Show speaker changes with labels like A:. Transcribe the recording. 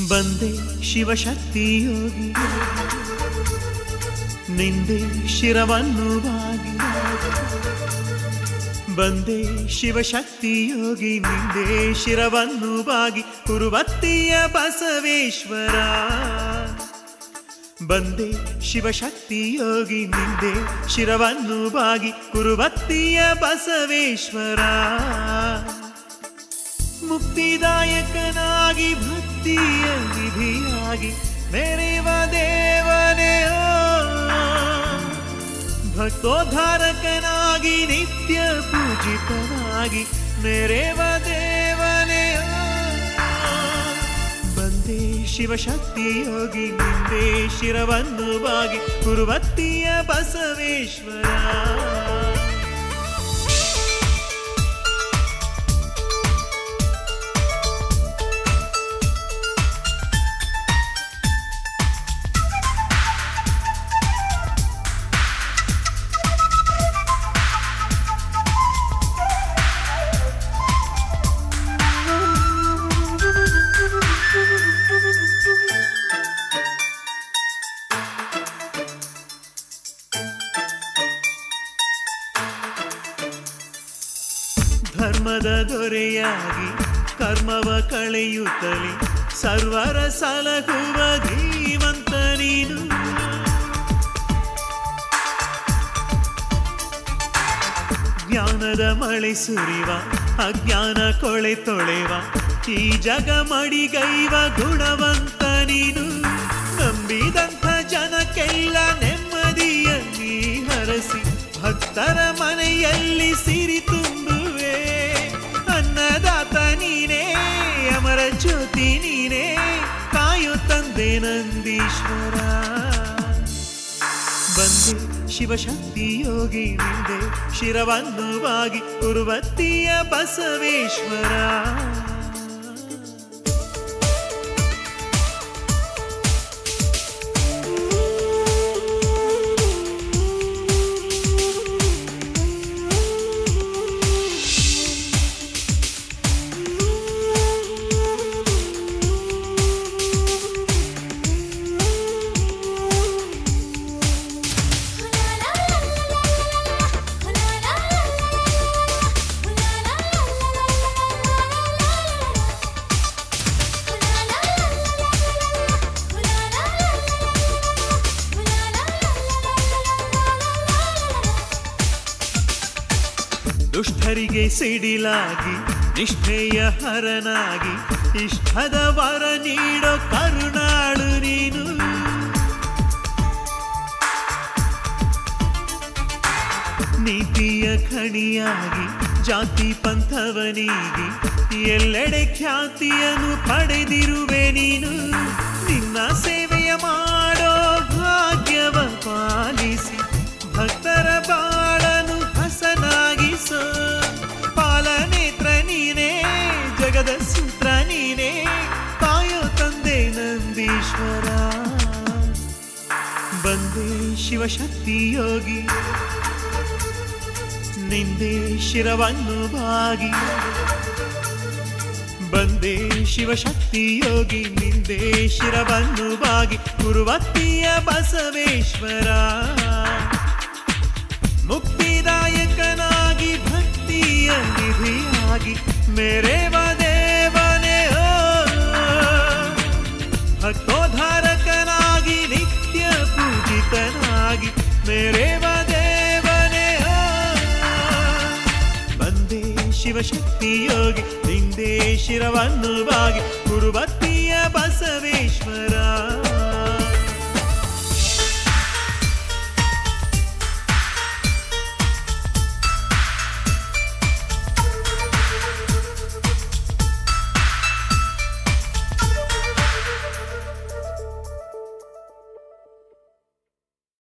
A: ಬಂದೆ ಶಿವಶಕ್ತಿ ಯೋಗಿ ನಿಂದೆ ಶಿರವನ್ನು ಬಾಗಿ ಬಂದೆ ಶಿವಶಕ್ತಿ ಯೋಗಿ ನಿಂದೆ ಶಿರವನ್ನು ಬಾಗಿ ಕುರುವತ್ತಿಯ ಬಸವೇಶ್ವರ ಬಂದೆ ಶಿವಶಕ್ತಿ ಯೋಗಿ ನಿಂದೆ ಶಿರವನ್ನು ಬಾಗಿ ಕುರುವತ್ತಿಯ ಬಸವೇಶ್ವರ ಮುಕ್ತಿದಾಯಕನಾಗಿ ಭಕ್ತಿಯ ನಿಧಿಯಾಗಿ ಮೆರೆವ ದೇವನೇ ಓ. ಭಕ್ತೋದ್ಧಾರಕನಾಗಿ ನಿತ್ಯ ಪೂಜಿತನಾಗಿ ಮೆರೆವ ದೇವನೇ ಓ. ಬಂದೇ ಶಿವಶಕ್ತಿ ಯೋಗಿ ನಿಂದೆ ಶಿರವನ್ನು ಬಾಗಿ ಕುರುವತ್ತಿಯ ಬಸವೇಶ್ವರ ಧರ್ಮದ ದೊರೆಯಾಗಿ ಕರ್ಮವ ಕಳೆಯುತ್ತಲೇ ಸರ್ವರ ಸಲಹುವ ಧೀಮಂತ ನೀನು ಜ್ಞಾನದ ಮಳೆ ಸುರಿವ ಅಜ್ಞಾನ ಕೊಳೆ ತೊಳೆವ ಈ ಜಗ ಮಡಿಗೈವ ಗುಣವಂತ ನೀನು ನಂಬಿದಂಥ ಜನಕ್ಕೆಲ್ಲ ನೆಮ್ಮದಿಯ ನೀ ಹರಸಿ ಭಕ್ತರ ಮನೆಯಲ್ಲಿ ಸಿರಿ ತುಂಬುವೆ ಅನ್ನದಾತ ನೀನೇ ಅಮರ ಜ್ಯೋತಿ ನೀನೇ ಕಾಯು ತಂದೆ ನಂದೀಶ್ವರ ಬಂದೆ ಶಿವಶಕ್ತಿ ಯೋಗಿ ನಿಂದೆ ಶಿರವನ್ನು ಬಾಗಿ ಕುರುವತ್ತಿಯ ಬಸವೇಶ್ವರ ದುಷ್ಟರಿಗೆ ಸಿಡಿಲಾಗಿ ನಿಷ್ಠೆಯ ಹರನಾಗಿ ಇಷ್ಟದ ವರ ನೀಡೋ ಕರುಣಾಳು ನೀನು ನೀತಿಯ ಖಣಿಯಾಗಿ ಜಾತಿ ಪಂಥವನಿಗಿ ಎಲ್ಲೆಡೆ ಖ್ಯಾತಿಯನ್ನು ಪಡೆದಿರುವೆ ನೀನು ನಿನ್ನ ಸೇವೆಯ ಮಾಡೋ ಭಾಗ್ಯವ ಪಾಲಿಸಿ ಭಕ್ತರ ಬಾಳನು ಹಸನಾಗಿಸೋ ಪಾಲನೇತ್ರ ನೀನೇ ಜಗದ ಸೂತ್ರ ನೀನೇ ಕಾಯೋ ತಂದೆ ನಂದೀಶ್ವರ ಬಂದೇ ಶಿವಶಕ್ತಿ ಯೋಗಿ ನಿಂದೆ ಶಿರವನ್ನು ಬಾಗಿ ಬಂದೇ ಶಿವಶಕ್ತಿ ಯೋಗಿ ನಿಂದೆ ಶಿರವನ್ನು ಬಾಗಿ ಕುರುವತ್ತಿಯ ಬಸವೇಶ್ವರ ಮುಕ್ತಿದಾಯಕನಾಗಿ ಭಕ್ತಿಯ ನಿಧಿಯಾಗಿ ಮೆರೆವ ದೇವನೇ ಓ. ಭಕ್ತೋದ್ಧಾರಕನಾಗಿ ನಿತ್ಯ ಪೂಜಿತನಾಗಿ ಮೆರೆವ ದೇವನೇ ಓ. ಬಂದೇ ಶಿವಶಕ್ತಿ ಯೋಗಿ ನಿಂದೇ ಶಿರವನ್ನು ಬಾಗಿ ಕುರುಬತ್ತಿಯ ಬಸವೇಶ್ವರ